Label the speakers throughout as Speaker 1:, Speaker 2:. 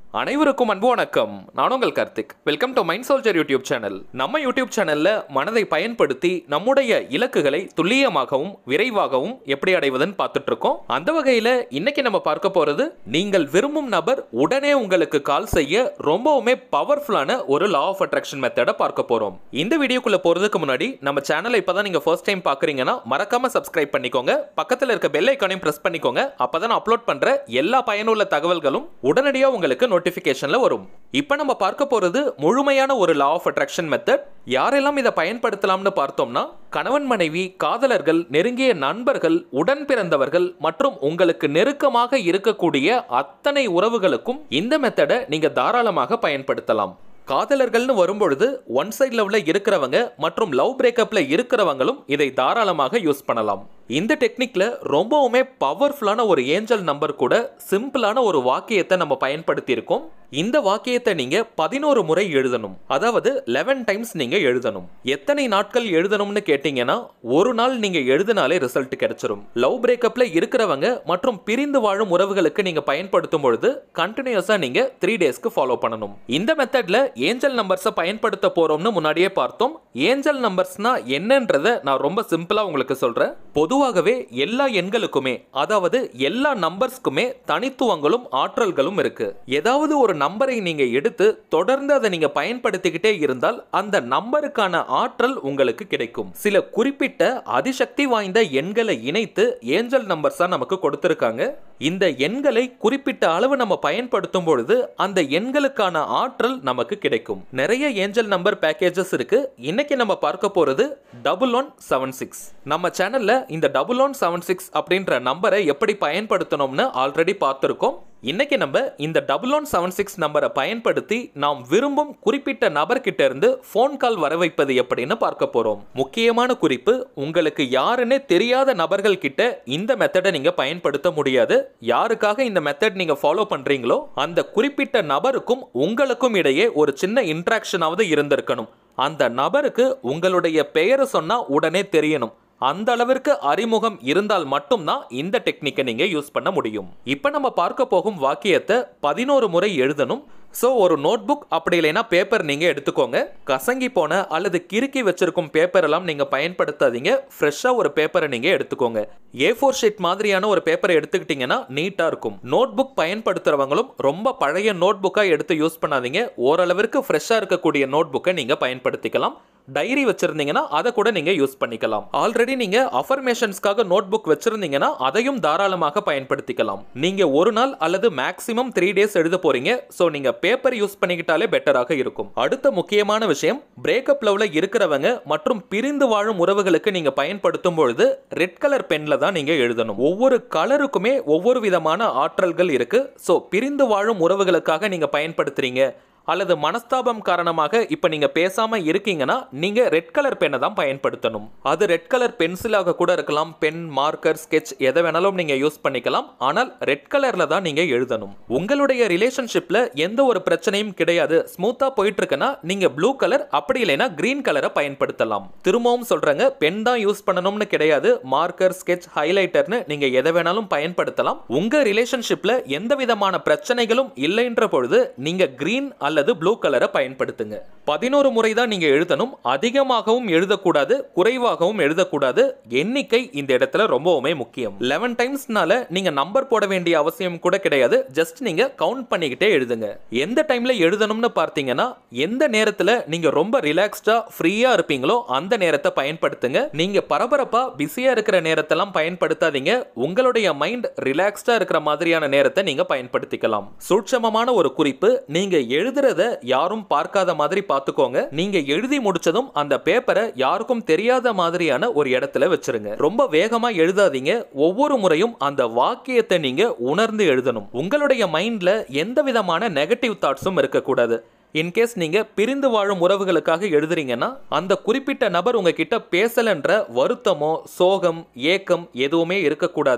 Speaker 1: அனைவருக்கும் அன்பு வணக்கம் நான் உங்கள் Karthik welcome to mind soldier YouTube channel நம்ம யூடியூப் சேனல்ல மனதை பயன்படுத்தி நம்முடைய இலக்குகளை துல்லியமாகவும் விரைவாகவும் எப்படி அடைவதுன்னு பார்த்துட்டு இருக்கோம் அந்த வகையில இன்னைக்கு நம்ம பார்க்க போறது நீங்கள் விரும்பும் நபர் உடனே உங்களுக்கு கால் செய்ய ரொம்பவுமே பவர்ஃபுல்லான ஒரு லா ஆஃப் அட்ராக்ஷன் மெத்தடை பார்க்க போறோம் இந்த வீடியோக்குள்ள போறதுக்கு முன்னாடி நம்ம சேனலை இப்பதான் நீங்க ஃபர்ஸ்ட் டைம் பாக்குறீங்கன்னா மறக்காம சப்ஸ்கிரைப் பண்ணிக்கோங்க பக்கத்துல இருக்க பெல் ஐக்கானையும் பிரஸ் பண்ணிக்கோங்க அப்பதான் அப்லோட் பண்ற எல்லா பயனுள்ள தகவல்களும் உடனடியாக உங்களுக்கு நோட்டிஃபிகேஷன்ல வரும் இப்போ நம்ம பார்க்க போறது முழுமையான ஒரு லா ஆஃப் அட்ராக்ஷன் மெத்தட் யாரெல்லாம் இதை பயன்படுத்தலாம்னு பார்த்தோம்னா கணவன் மனைவி காதலர்கள் நெருங்கிய நண்பர்கள் உடன் பிறந்தவர்கள் மற்றும் உங்களுக்கு நெருக்கமாக இருக்கக்கூடிய அத்தனை உறவுகளுக்கும் இந்த மெத்தடை நீங்க தாராளமாக பயன்படுத்தலாம் காதலர்கள்னு வரும்பொழுது ஒன் சைட் லவ்ல இருக்கிறவங்க மற்றும் லவ் பிரேக்கப்ல இருக்கிறவங்களும் இதை தாராளமாக யூஸ் பண்ணலாம் இந்த டெக்னிக்ல ரொம்பவுமே பவர்ஃபுல்லான ஒரு ஏஞ்சல் நம்பர் கூட சிம்பிளான ஒரு வாக்கியத்தை நம்ம பயன்படுத்தி இருக்கோம் இந்த வாக்கியத்தை நீங்க பதினோரு முறை எழுதணும் அதாவது லெவன் டைம்ஸ் நீங்க எழுதணும் எத்தனை நாட்கள் எழுதணும்னு கேட்டீங்கன்னா ஒரு நாள் நீங்க எழுதினாலே ரிசல்ட் கிடைச்சிரும் லவ் பிரேக்கப்ல இருக்கிறவங்க மற்றும் பிரிந்து வாழும் உறவுகளுக்கு நீங்க பயன்படுத்தும் பொழுது கண்டினியூஸா நீங்க த்ரீ டேஸ்க்கு ஃபாலோ பண்ணணும் இந்த மெத்தட்ல ஏஞ்சல் நம்பர்ஸை பயன்படுத்த போறோம்னு முன்னாடியே பார்த்தோம் ஏஞ்சல் நம்பர்ஸ்னா என்னன்றத நான் ரொம்ப சிம்பிளா உங்களுக்கு சொல்றேன் பொதுவாகவே எல்லா எண்களுக்குமே அதாவது எல்லா நம்பர்ஸ்க்குமே தனித்துவங்களும் ஆற்றல்களும் இருக்கு ஏதாவது ஒரு நம்பரை நீங்க எடுத்து தொடர்ந்து அதை நீங்க பயன்படுத்திக்கிட்டே இருந்தால் அந்த நம்பருக்கான ஆற்றல் உங்களுக்கு கிடைக்கும் சில குறிப்பிட்ட அதிசக்தி வாய்ந்த எண்களை இணைத்து ஏஞ்சல் நம்பர்ஸா நமக்கு கொடுத்திருக்காங்க இந்த எண்களை குறிப்பிட்ட அளவு நம்ம பயன்படுத்தும் பொழுது அந்த எண்களுக்கான ஆற்றல் நமக்கு கிடைக்கும் நிறைய ஏஞ்சல் நம்பர் பேக்கேஜஸ் இருக்கு இன்னைக்கு நம்ம பார்க்க போறது டபுள் ஒன் செவன் சிக்ஸ் நம்ம சேனல்ல இந்த டபுள் ஒன் செவன் சிக்ஸ் அப்படின்ற நம்பரை எப்படி பயன்படுத்தணும்னு ஆல்ரெடி பார்த்துருக்கோம் இன்னைக்கு நம்ம இந்த டபுள் ஒன் செவன் சிக்ஸ் நம்பரை பயன்படுத்தி நாம் விரும்பும் குறிப்பிட்ட நபர்கிட்ட இருந்து ஃபோன் கால் வர வைப்பது எப்படின்னு பார்க்க போறோம் முக்கியமான குறிப்பு உங்களுக்கு யாருன்னே தெரியாத நபர்கள் கிட்ட இந்த மெத்தடை நீங்க பயன்படுத்த முடியாது யாருக்காக இந்த மெத்தட் நீங்க ஃபாலோ பண்றீங்களோ அந்த குறிப்பிட்ட நபருக்கும் உங்களுக்கும் இடையே ஒரு சின்ன இன்ட்ராக்ஷனாவது இருந்திருக்கணும் அந்த நபருக்கு உங்களுடைய பெயரை சொன்னா உடனே தெரியணும் அந்த அளவிற்கு அறிமுகம் இருந்தால் மட்டும்தான் இந்த டெக்னிக்கை நீங்க யூஸ் பண்ண முடியும் இப்போ நம்ம பார்க்க போகும் வாக்கியத்தை பதினோரு முறை எழுதணும் ஸோ ஒரு நோட் புக் அப்படி இல்லைன்னா பேப்பர் நீங்க எடுத்துக்கோங்க கசங்கி போன அல்லது கிறுக்கி வச்சிருக்கும் பேப்பர் எல்லாம் நீங்க பயன்படுத்தாதீங்க ஃப்ரெஷ்ஷா ஒரு பேப்பரை நீங்க எடுத்துக்கோங்க ஏ ஃபோர் ஷீட் மாதிரியான ஒரு பேப்பரை எடுத்துக்கிட்டீங்கன்னா நீட்டா இருக்கும் நோட் புக் பயன்படுத்துறவங்களும் ரொம்ப பழைய நோட் புக்கா எடுத்து யூஸ் பண்ணாதீங்க ஓரளவிற்கு ஃப்ரெஷ்ஷா இருக்கக்கூடிய நோட் புக்கை நீங்க பயன்படுத்திக்கலாம் டைரி வச்சிருந்தீங்கன்னா அதை கூட நீங்க யூஸ் பண்ணிக்கலாம் ஆல்ரெடி நீங்க அஃபர்மேஷன்ஸ்க்காக நோட் புக் வச்சிருந்தீங்கன்னா அதையும் தாராளமாக பயன்படுத்திக்கலாம் நீங்க ஒரு நாள் அல்லது மேக்ஸிமம் த்ரீ டேஸ் எழுத போறீங்க ஸோ நீங்க பேப்பர் யூஸ் பண்ணிக்கிட்டாலே பெட்டராக இருக்கும் அடுத்த முக்கியமான விஷயம் பிரேக்கப் லவ்ல இருக்கிறவங்க மற்றும் பிரிந்து வாழும் உறவுகளுக்கு நீங்க பயன்படுத்தும் பொழுது ரெட் கலர் பென்ல தான் நீங்க எழுதணும் ஒவ்வொரு கலருக்குமே ஒவ்வொரு விதமான ஆற்றல்கள் இருக்கு ஸோ பிரிந்து வாழும் உறவுகளுக்காக நீங்க பயன்படுத்துறீங்க அல்லது மனஸ்தாபம் காரணமாக இப்போ நீங்கள் பேசாமல் இருக்கீங்கன்னா நீங்கள் ரெட் கலர் பெண்ணை தான் பயன்படுத்தணும் அது ரெட் கலர் பென்சிலாக கூட இருக்கலாம் பென் மார்க்கர் ஸ்கெட்ச் எதை வேணாலும் நீங்கள் யூஸ் பண்ணிக்கலாம் ஆனால் ரெட் கலரில் தான் நீங்கள் எழுதணும் உங்களுடைய ரிலேஷன்ஷிப்பில் எந்த ஒரு பிரச்சனையும் கிடையாது ஸ்மூத்தாக போயிட்டு இருக்குன்னா நீங்கள் ப்ளூ கலர் அப்படி இல்லைன்னா கிரீன் கலரை பயன்படுத்தலாம் திரும்பவும் சொல்கிறேங்க பென் தான் யூஸ் பண்ணணும்னு கிடையாது மார்க்கர் ஸ்கெட்ச் ஹைலைட்டர்னு நீங்கள் எதை வேணாலும் பயன்படுத்தலாம் உங்கள் ரிலேஷன்ஷிப்பில் எந்த விதமான பிரச்சனைகளும் இல்லைன்ற பொழுது நீங்கள் கிரீன் அல்ல அல்லது ப்ளூ கலரை பயன்படுத்துங்க பதினோரு முறை தான் நீங்க எழுதணும் அதிகமாகவும் எழுதக்கூடாது குறைவாகவும் எழுதக்கூடாது எண்ணிக்கை இந்த இடத்துல ரொம்பவுமே முக்கியம் லெவன் டைம்ஸ்னால நீங்க நம்பர் போட வேண்டிய அவசியம் கூட கிடையாது ஜஸ்ட் நீங்க கவுண்ட் பண்ணிக்கிட்டே எழுதுங்க எந்த டைம்ல எழுதணும்னு பார்த்தீங்கன்னா எந்த நேரத்துல நீங்க ரொம்ப ரிலாக்ஸ்டா ஃப்ரீயா இருப்பீங்களோ அந்த நேரத்தை பயன்படுத்துங்க நீங்க பரபரப்பா பிஸியா இருக்கிற நேரத்தெல்லாம் பயன்படுத்தாதீங்க உங்களுடைய மைண்ட் ரிலாக்ஸ்டா இருக்கிற மாதிரியான நேரத்தை நீங்க பயன்படுத்திக்கலாம் சூட்சமமான ஒரு குறிப்பு நீங்க எழுதுற எழுதுறத யாரும் பார்க்காத மாதிரி பார்த்துக்கோங்க நீங்க எழுதி முடிச்சதும் அந்த பேப்பரை யாருக்கும் தெரியாத மாதிரியான ஒரு இடத்துல வச்சிருங்க ரொம்ப வேகமா எழுதாதீங்க ஒவ்வொரு முறையும் அந்த வாக்கியத்தை நீங்க உணர்ந்து எழுதணும் உங்களுடைய மைண்ட்ல எந்த விதமான நெகட்டிவ் தாட்ஸும் இருக்கக்கூடாது இன்கேஸ் நீங்க பிரிந்து வாழும் உறவுகளுக்காக எழுதுறீங்கன்னா அந்த குறிப்பிட்ட நபர் உங்ககிட்ட பேசலன்ற வருத்தமோ சோகம் ஏக்கம் எதுவுமே இருக்கக்கூடாது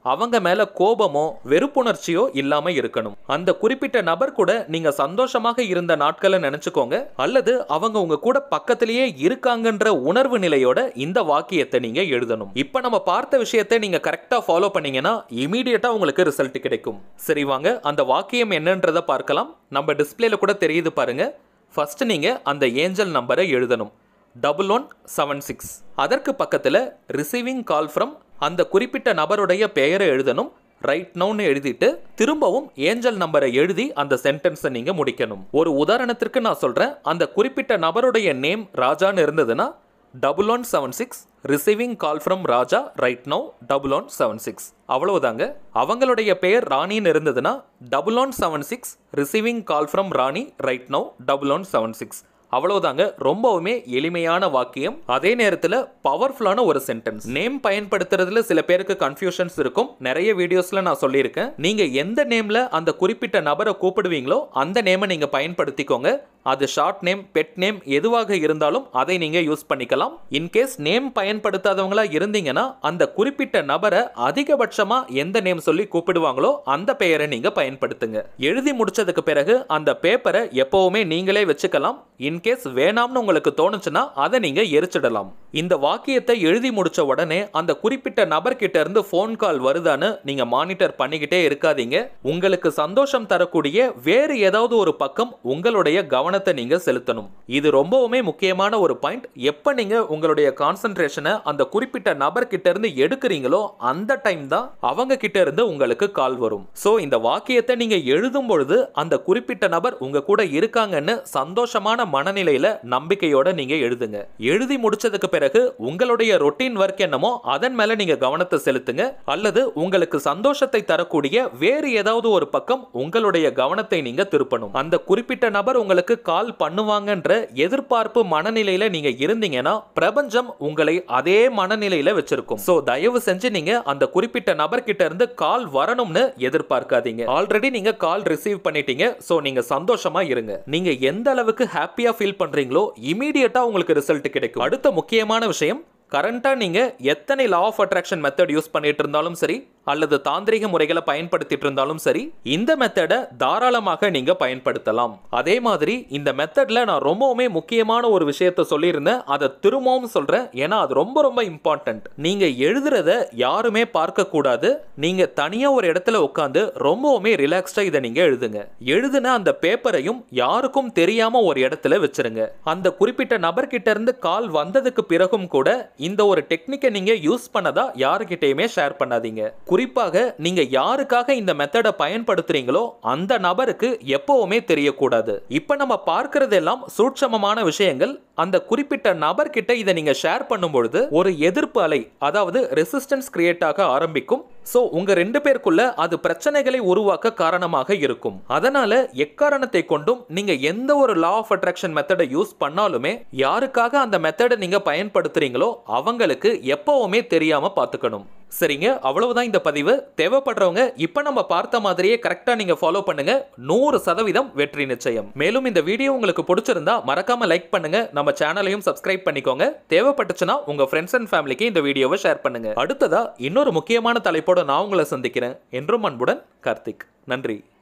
Speaker 1: அவங்க மேல கோபமோ வெறுப்புணர்ச்சியோ இல்லாம இருக்கணும் அந்த குறிப்பிட்ட நபர் கூட நீங்க சந்தோஷமாக இருந்த நாட்களை நினைச்சுக்கோங்க அல்லது அவங்க உங்க கூட பக்கத்திலேயே இருக்காங்கன்ற உணர்வு நிலையோட இந்த வாக்கியத்தை நீங்க எழுதணும் இப்ப நம்ம பார்த்த விஷயத்தை நீங்க கரெக்டா ஃபாலோ பண்ணீங்கன்னா இமீடியட்டா உங்களுக்கு ரிசல்ட் கிடைக்கும் சரி வாங்க அந்த வாக்கியம் என்னன்றதை பார்க்கலாம் நம்ம டிஸ்பிளேல கூட தெரியுது பாருங்க ஃபர்ஸ்ட் நீங்க அந்த ஏஞ்சல் நம்பரை எழுதணும் டபுள் ஒன் செவன் சிக்ஸ் அதற்கு பக்கத்தில் ரிசீவிங் கால் ஃப்ரம் அந்த குறிப்பிட்ட நபருடைய பெயரை எழுதணும் ரைட் நவுன்னு எழுதிட்டு திரும்பவும் ஏஞ்சல் நம்பரை எழுதி அந்த சென்டென்ஸை நீங்க முடிக்கணும் ஒரு உதாரணத்திற்கு நான் சொல்றேன் அந்த குறிப்பிட்ட நபருடைய நேம் ராஜான்னு இருந்ததுன்னா double one seven six receiving call from Raja right no double one seven six அவ்வளவுதாங்க அவங்களுடைய பெயர் ராணின்னு இருந்ததுன்னா double one seven six receiving call from Rani right no double one seven six அவ்வளவுதாங்க ரொம்பவுமே எளிமையான வாக்கியம் அதே நேரத்தில் பவர்ஃபுல்லான ஒரு சென்டென்ஸ் நேம் பயன்படுத்துறதுல சில பேருக்கு கன்ஃபியூஷன்ஸ் இருக்கும் நிறைய வீடியோஸ்ல நான் சொல்லியிருக்கேன் நீங்க எந்த நேம்ல அந்த குறிப்பிட்ட நபரை கூப்பிடுவீங்களோ அந்த நேமை நீங்க பயன்படுத்திக்கோங்க அது ஷார்ட் நேம் பெட் நேம் எதுவாக இருந்தாலும் அதை நீங்க யூஸ் பண்ணிக்கலாம் இன்கேஸ் நேம் பயன்படுத்தாதவங்களா இருந்தீங்கன்னா அந்த குறிப்பிட்ட நபரை அதிகபட்சமா எந்த நேம் சொல்லி கூப்பிடுவாங்களோ அந்த பெயரை நீங்க பயன்படுத்துங்க எழுதி முடிச்சதுக்கு பிறகு அந்த பேப்பரை எப்பவுமே நீங்களே வச்சுக்கலாம் இன்கேஸ் வேணாம்னு உங்களுக்கு தோணுச்சுன்னா அதை நீங்க எரிச்சிடலாம் இந்த வாக்கியத்தை எழுதி முடிச்ச உடனே அந்த குறிப்பிட்ட நபர்கிட்ட இருந்து ஃபோன் கால் வருதான்னு நீங்க மானிட்டர் பண்ணிக்கிட்டே இருக்காதீங்க உங்களுக்கு சந்தோஷம் தரக்கூடிய வேறு ஏதாவது ஒரு பக்கம் உங்களுடைய கவனத்தை நீங்க செலுத்தணும் இது ரொம்பவுமே முக்கியமான ஒரு பாயிண்ட் எப்ப நீங்க உங்களுடைய கான்சென்ட்ரேஷனை அந்த குறிப்பிட்ட நபர்கிட்ட இருந்து எடுக்கிறீங்களோ அந்த டைம் தான் அவங்க கிட்ட இருந்து உங்களுக்கு கால் வரும் சோ இந்த வாக்கியத்தை நீங்க எழுதும் பொழுது அந்த குறிப்பிட்ட நபர் உங்க கூட இருக்காங்கன்னு சந்தோஷமான மனநிலையில நம்பிக்கையோட நீங்க எழுதுங்க எழுதி முடிச்சதுக்கு பிறகு உங்களுடைய ரொட்டீன் ஒர்க் என்னமோ அதன் மேல நீங்க கவனத்தை செலுத்துங்க அல்லது உங்களுக்கு சந்தோஷத்தை தரக்கூடிய வேறு ஏதாவது ஒரு பக்கம் உங்களுடைய கவனத்தை நீங்க திருப்பணும் அந்த குறிப்பிட்ட நபர் உங்களுக்கு கால் பண்ணுவாங்கன்ற எதிர்பார்ப்பு மனநிலையில நீங்க இருந்தீங்கன்னா பிரபஞ்சம் உங்களை அதே மனநிலையில வச்சிருக்கும் சோ தயவு செஞ்சு நீங்க அந்த குறிப்பிட்ட நபர் கிட்ட இருந்து கால் வரணும்னு எதிர்பார்க்காதீங்க ஆல்ரெடி நீங்க கால் ரிசீவ் பண்ணிட்டீங்க சோ நீங்க சந்தோஷமா இருங்க நீங்க எந்த அளவுக்கு ஹாப்பியா ஃபீல் பண்றீங்களோ இமீடியட்டா உங்களுக்கு ரிசல்ட் கிடைக்கும் அடுத்த முக்கியமான விஷயம் கரண்டா நீங்க எத்தனை law of attraction method use பண்ணிட்டு இருந்தாலும் சரி அல்லது தாந்திரிக முறைகளை பயன்படுத்திட்டு இருந்தாலும் சரி இந்த மெத்தடை தாராளமாக நீங்க பயன்படுத்தலாம் அதே மாதிரி இந்த மெத்தட்ல நான் ரொம்பவுமே முக்கியமான ஒரு விஷயத்த சொல்லியிருந்தேன் அதை திரும்பவும் சொல்றேன் ஏன்னா அது ரொம்ப ரொம்ப இம்பார்ட்டன்ட் நீங்க எழுதுறத யாருமே பார்க்க கூடாது நீங்க தனியா ஒரு இடத்துல உட்காந்து ரொம்பவுமே ரிலாக்ஸ்டா இதை நீங்க எழுதுங்க எழுதுன அந்த பேப்பரையும் யாருக்கும் தெரியாம ஒரு இடத்துல வச்சிருங்க அந்த குறிப்பிட்ட நபர்கிட்ட இருந்து கால் வந்ததுக்கு பிறகும் கூட இந்த ஒரு டெக்னிக்கை நீங்க யூஸ் பண்ணதா யாருக்கிட்டையுமே ஷேர் பண்ணாதீங்க குறிப்பாக நீங்க யாருக்காக இந்த மெத்தடை பயன்படுத்துறீங்களோ அந்த நபருக்கு எப்பவுமே தெரியக்கூடாது இப்ப நம்ம பார்க்கிறது எல்லாம் சூட்சமமான விஷயங்கள் அந்த குறிப்பிட்ட நபர்கிட்ட இதை நீங்க ஷேர் பண்ணும் பொழுது ஒரு எதிர்ப்பு அலை அதாவது ரெசிஸ்டன்ஸ் கிரியேட் ஆக ஆரம்பிக்கும் சோ உங்க ரெண்டு பேருக்குள்ள அது பிரச்சனைகளை உருவாக்க காரணமாக இருக்கும் அதனால எக்காரணத்தை கொண்டும் நீங்க எந்த ஒரு லா ஆஃப் அட்ராக்ஷன் மெத்தடை யூஸ் பண்ணாலுமே யாருக்காக அந்த மெத்தடை நீங்க பயன்படுத்துறீங்களோ அவங்களுக்கு எப்பவுமே தெரியாம பாத்துக்கணும் சரிங்க அவ்வளவுதான் இந்த பதிவு தேவைப்படுறவங்க இப்ப நம்ம பார்த்த மாதிரியே கரெக்டா நீங்க ஃபாலோ பண்ணுங்க நூறு சதவீதம் வெற்றி நிச்சயம் மேலும் இந்த வீடியோ உங்களுக்கு பிடிச்சிருந்தா மறக்காம லைக் பண்ணுங்க நம்ம சேனலையும் சப்ஸ்கிரைப் பண்ணிக்கோங்க தேவைப்பட்டுச்சுன்னா உங்க ஃப்ரெண்ட்ஸ் அண்ட் ஃபேமிலிக்கு இந்த வீடியோவை ஷேர் பண்ணுங்க அடுத்ததா இன்னொரு முக்கியமான தலைப்போட நான் உங்களை சந்திக்கிறேன் என்றும் அன்புடன் கார்த்திக் நன்றி